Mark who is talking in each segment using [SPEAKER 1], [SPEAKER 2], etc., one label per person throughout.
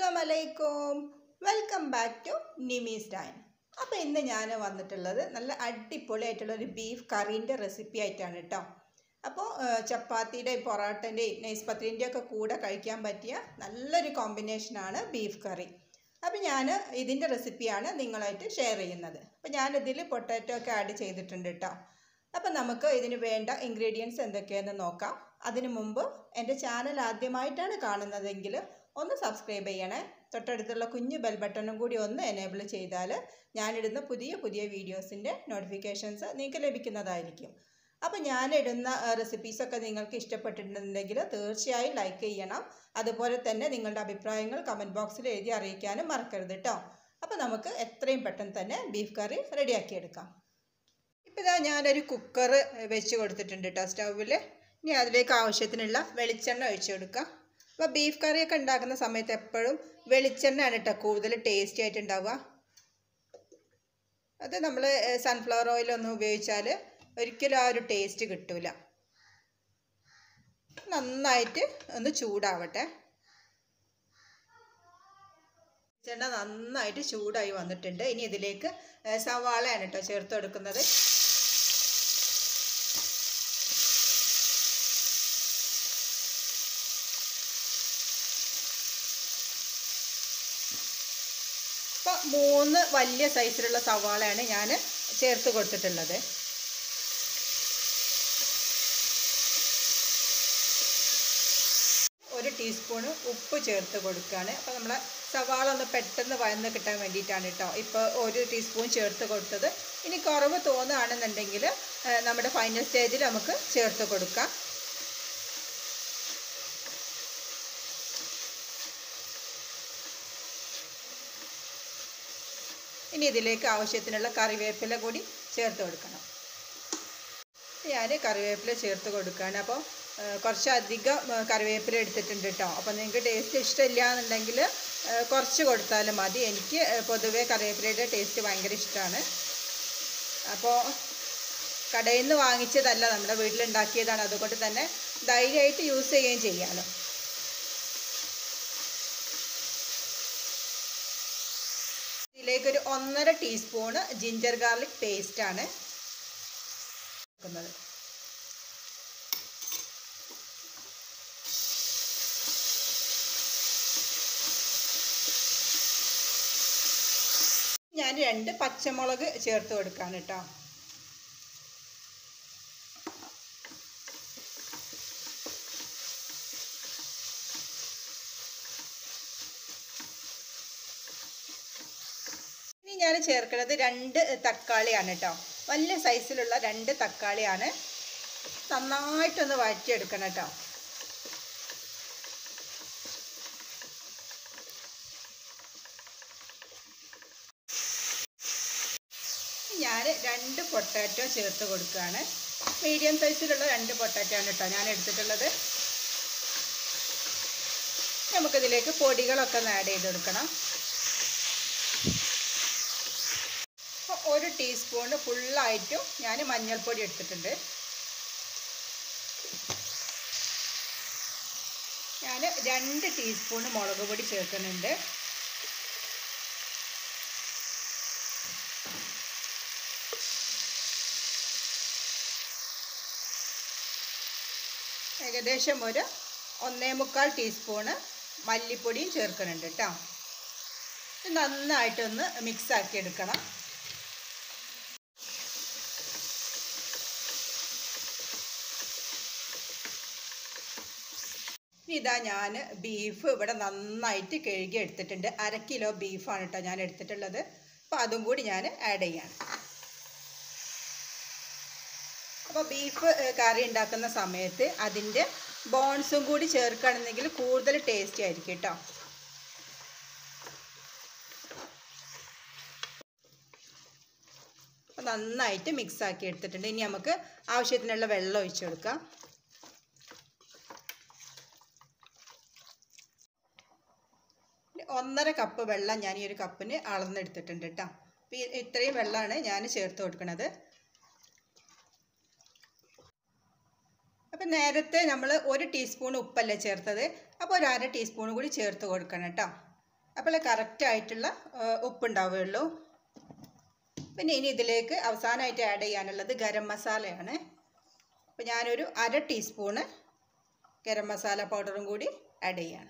[SPEAKER 1] അസ്സാം വലൈക്കും welcome back to Nimi's time അപ്പോൾ ഇന്ന് ഞാൻ വന്നിട്ടുള്ളത് നല്ല അടിപൊളിയായിട്ടുള്ള ഒരു ബീഫ് കറീൻ്റെ റെസിപ്പി ആയിട്ടാണ് കേട്ടോ അപ്പോൾ ചപ്പാത്തിയുടെയും പൊറോട്ടൻ്റെയും നൈസ് പത്തിരിൻ്റെ ഒക്കെ കൂടെ കഴിക്കാൻ പറ്റിയ നല്ലൊരു കോമ്പിനേഷനാണ് ബീഫ് കറി അപ്പോൾ ഞാൻ ഇതിൻ്റെ റെസിപ്പിയാണ് നിങ്ങളായിട്ട് ഷെയർ ചെയ്യുന്നത് അപ്പോൾ ഞാനിതിൽ പൊട്ടാറ്റോ ഒക്കെ ആഡ് ചെയ്തിട്ടുണ്ട് കേട്ടോ അപ്പം നമുക്ക് ഇതിന് വേണ്ട ഇൻഗ്രീഡിയൻസ് എന്തൊക്കെയെന്ന് നോക്കാം അതിനു മുമ്പ് എൻ്റെ ചാനൽ ആദ്യമായിട്ടാണ് കാണുന്നതെങ്കിൽ ഒന്ന് സബ്സ്ക്രൈബ് ചെയ്യണേ തൊട്ടടുത്തുള്ള കുഞ്ഞു ബെൽ ബട്ടണും കൂടി ഒന്ന് എനേബിൾ ചെയ്താൽ ഞാനിടുന്ന പുതിയ പുതിയ വീഡിയോസിൻ്റെ നോട്ടിഫിക്കേഷൻസ് നിങ്ങൾക്ക് ലഭിക്കുന്നതായിരിക്കും അപ്പോൾ ഞാനിടുന്ന റെസിപ്പീസൊക്കെ നിങ്ങൾക്ക് ഇഷ്ടപ്പെട്ടിട്ടുണ്ടെങ്കിൽ തീർച്ചയായും ലൈക്ക് ചെയ്യണം അതുപോലെ തന്നെ നിങ്ങളുടെ അഭിപ്രായങ്ങൾ കമൻറ്റ് ബോക്സിൽ എഴുതി അറിയിക്കാനും മറക്കരുത് കേട്ടോ അപ്പോൾ നമുക്ക് എത്രയും പെട്ടെന്ന് തന്നെ ബീഫ് കറി റെഡിയാക്കിയെടുക്കാം ഇപ്പോൾ ഇതാ ഞാനൊരു കുക്കർ വെച്ച് കൊടുത്തിട്ടുണ്ട് കേട്ടോ സ്റ്റൗവിൽ ഇനി അതിലേക്ക് ആവശ്യത്തിനുള്ള വെളിച്ചെണ്ണ ഒഴിച്ചു കൊടുക്കാം അപ്പോൾ ബീഫ് കറിയൊക്കെ ഉണ്ടാക്കുന്ന സമയത്ത് എപ്പോഴും വെളിച്ചെണ്ണയാണ് കേട്ടോ കൂടുതൽ ടേസ്റ്റി ആയിട്ട് ഉണ്ടാവുക അത് നമ്മൾ സൺഫ്ലവർ ഓയിലൊന്നും ഉപയോഗിച്ചാൽ ഒരിക്കലും ആ ഒരു ടേസ്റ്റ് കിട്ടൂല നന്നായിട്ട് ഒന്ന് ചൂടാവട്ടെ വെളിച്ചെണ്ണ നന്നായിട്ട് ചൂടായി വന്നിട്ടുണ്ട് ഇനി ഇതിലേക്ക് സവാളയാണ് കേട്ടോ ചേർത്ത് കൊടുക്കുന്നത് ഇപ്പോൾ മൂന്ന് വലിയ സൈസിലുള്ള സവാളയാണ് ഞാൻ ചേർത്ത് കൊടുത്തിട്ടുള്ളത് ഒരു ടീസ്പൂണ് ഉപ്പ് ചേർത്ത് കൊടുക്കുകയാണ് അപ്പോൾ നമ്മളെ സവാള ഒന്ന് പെട്ടെന്ന് വഴന്ന് കിട്ടാൻ വേണ്ടിയിട്ടാണ് കേട്ടോ ഇപ്പോൾ ഒരു ടീസ്പൂൺ ചേർത്ത് കൊടുത്തത് ഇനി കുറവ് തോന്നുകയാണെന്നുണ്ടെങ്കിൽ നമ്മുടെ ഫൈനൽ സ്റ്റേജിൽ നമുക്ക് ചേർത്ത് കൊടുക്കാം ഇനി ഇതിലേക്ക് ആവശ്യത്തിനുള്ള കറിവേപ്പില കൂടി ചേർത്ത് കൊടുക്കണം ഞാൻ കറിവേപ്പില ചേർത്ത് കൊടുക്കുകയാണ് അപ്പോൾ കുറച്ചധികം കറിവേപ്പില എടുത്തിട്ടുണ്ട് കേട്ടോ അപ്പോൾ നിങ്ങൾക്ക് ടേസ്റ്റ് ഇഷ്ടമില്ല എന്നുണ്ടെങ്കിൽ കുറച്ച് കൊടുത്താലും മതി എനിക്ക് പൊതുവേ കറിവേപ്പിലയുടെ ടേസ്റ്റ് ഭയങ്കര ഇഷ്ടമാണ് അപ്പോൾ കടയിൽ നിന്ന് വാങ്ങിച്ചതല്ല നമ്മുടെ വീട്ടിലുണ്ടാക്കിയതാണ് അതുകൊണ്ട് തന്നെ ധൈര്യമായിട്ട് യൂസ് ചെയ്യുകയും ചെയ്യാമല്ലോ ഇതിലേക്കൊരു ഒന്നര ടീസ്പൂണ് ജിഞ്ചർ ഗാർലിക് പേസ്റ്റാണ് വെക്കുന്നത് ഞാൻ രണ്ട് പച്ചമുളക് ചേർത്ത് കൊടുക്കാണ് കേട്ടോ ഇനി ഞാൻ ചേർക്കുന്നത് രണ്ട് തക്കാളിയാണ് കേട്ടോ വലിയ സൈസിലുള്ള രണ്ട് തക്കാളിയാണ് നന്നായിട്ടൊന്ന് വഴറ്റിയെടുക്കണം കേട്ടോ ഞാൻ രണ്ട് പൊട്ടാറ്റോ ചേർത്ത് കൊടുക്കുകയാണ് മീഡിയം സൈസിലുള്ള രണ്ട് പൊട്ടാറ്റോ ആണ് കേട്ടോ ഞാൻ എടുത്തിട്ടുള്ളത് നമുക്കിതിലേക്ക് പൊടികളൊക്കെ ഒന്ന് ആഡ് ചെയ്ത് കൊടുക്കണം ഒരു ടീസ്പൂണ് ഫുള്ളായിട്ടും ഞാൻ മഞ്ഞൾപ്പൊടി എടുത്തിട്ടുണ്ട് ഞാൻ രണ്ട് ടീസ്പൂണ് മുളക് പൊടി ചേർക്കുന്നുണ്ട് ഏകദേശം ഒരു ഒന്നേ മുക്കാൽ ടീസ്പൂണ് മല്ലിപ്പൊടിയും ചേർക്കുന്നുണ്ട് കേട്ടോ നന്നായിട്ടൊന്ന് മിക്സ് ആക്കി എടുക്കണം ഇതാ ഞാൻ ബീഫ് ഇവിടെ നന്നായിട്ട് കഴുകി എടുത്തിട്ടുണ്ട് അര കിലോ ബീഫാണ് കേട്ടോ ഞാൻ എടുത്തിട്ടുള്ളത് അപ്പോൾ അതും കൂടി ഞാൻ ആഡ് ചെയ്യാണ് അപ്പോൾ ബീഫ് കറി ഉണ്ടാക്കുന്ന സമയത്ത് അതിൻ്റെ ബോൺസും കൂടി ചേർക്കുകയാണെന്നെങ്കിൽ കൂടുതൽ ടേസ്റ്റി ആയിരിക്കും കേട്ടോ അപ്പോൾ നന്നായിട്ട് മിക്സ് ആക്കി എടുത്തിട്ടുണ്ട് ഇനി നമുക്ക് ആവശ്യത്തിനുള്ള വെള്ളം ഒഴിച്ചു കൊടുക്കാം ഒന്നര കപ്പ് വെള്ളം ഞാൻ ഈ ഒരു കപ്പിന് അളന്നെടുത്തിട്ടുണ്ട് കേട്ടോ അപ്പോൾ ഇത്രയും വെള്ളമാണ് ഞാൻ ചേർത്ത് കൊടുക്കുന്നത് അപ്പം നേരത്തെ നമ്മൾ ഒരു ടീസ്പൂൺ ഉപ്പല്ലേ ചേർത്തത് അപ്പോൾ ഒരു അര ടീസ്പൂൺ കൂടി ചേർത്ത് കൊടുക്കണം കേട്ടോ അപ്പോൾ കറക്റ്റായിട്ടുള്ള ഉപ്പുണ്ടാവുകയുള്ളൂ പിന്നെ ഇനി ഇതിലേക്ക് അവസാനമായിട്ട് ആഡ് ചെയ്യാനുള്ളത് ഗരം മസാലയാണ് അപ്പോൾ ഞാനൊരു അര ടീസ്പൂണ് ഗരം മസാല പൗഡറും കൂടി ആഡ് ചെയ്യാണ്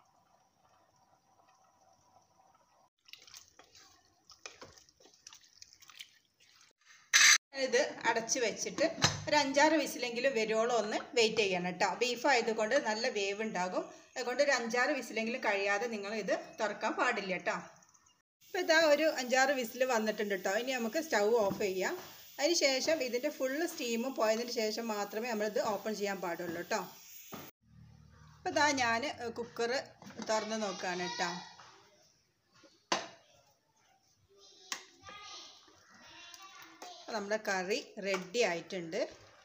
[SPEAKER 1] ഇത് അടച്ച് വെച്ചിട്ട് ഒരു അഞ്ചാറ് വിസിലെങ്കിലും വരുവോളം ഒന്ന് വെയിറ്റ് ചെയ്യണം കേട്ടോ ബീഫ് ആയതുകൊണ്ട് നല്ല വേവ് ഉണ്ടാകും അതുകൊണ്ട് ഒരു അഞ്ചാറ് വിസിലെങ്കിലും കഴിയാതെ നിങ്ങൾ ഇത് തുറക്കാൻ പാടില്ല കേട്ടോ അപ്പോൾ ഇതാ ഒരു അഞ്ചാറ് വിസിൽ വന്നിട്ടുണ്ട് കേട്ടോ ഇനി നമുക്ക് സ്റ്റൗ ഓഫ് ചെയ്യാം അതിന് ശേഷം ഇതിൻ്റെ ഫുള്ള് സ്റ്റീമും പോയതിന് ശേഷം മാത്രമേ നമ്മളിത് ഓപ്പൺ ചെയ്യാൻ പാടുള്ളൂ കേട്ടോ അപ്പോൾ ഇതാ ഞാൻ കുക്കർ തുറന്ന് നോക്കുകയാണ് കേട്ടോ നമ്മുടെ കറി റെഡി ആയിട്ടുണ്ട്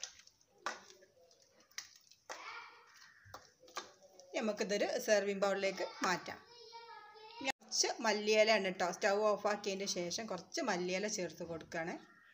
[SPEAKER 1] നമുക്കിതൊരു സെർവിങ് ബൗളിലേക്ക് മാറ്റാം കുറച്ച് മല്ലിയില ആണ് കേട്ടോ സ്റ്റൗ ഓഫ് ആക്കിയതിന് ശേഷം കുറച്ച് മല്ലിയില ചേർത്ത് കൊടുക്കുകയാണ്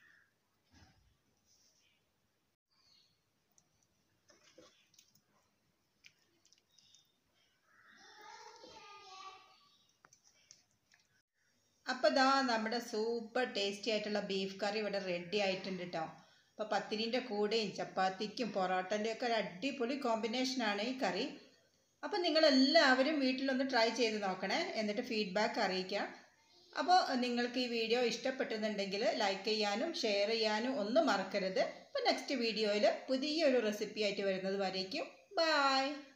[SPEAKER 1] അപ്പോൾ ഇതാ നമ്മുടെ സൂപ്പർ ടേസ്റ്റി ആയിട്ടുള്ള ബീഫ് കറി ഇവിടെ റെഡി ആയിട്ടുണ്ട് കേട്ടോ അപ്പോൾ പത്തിരിൻ്റെ കൂടെയും ചപ്പാത്തിക്കും പൊറോട്ടൻ്റെ ഒക്കെ ഒരു അടിപൊളി കോമ്പിനേഷനാണ് ഈ കറി അപ്പോൾ നിങ്ങളെല്ലാവരും വീട്ടിലൊന്ന് ട്രൈ ചെയ്ത് നോക്കണേ എന്നിട്ട് ഫീഡ്ബാക്ക് അറിയിക്കാം അപ്പോൾ നിങ്ങൾക്ക് ഈ വീഡിയോ ഇഷ്ടപ്പെട്ടെന്നുണ്ടെങ്കിൽ ലൈക്ക് ചെയ്യാനും ഷെയർ ചെയ്യാനും ഒന്നും മറക്കരുത് അപ്പോൾ നെക്സ്റ്റ് വീഡിയോയിൽ പുതിയൊരു റെസിപ്പി ആയിട്ട് വരുന്നത് വരേക്കും ബായ്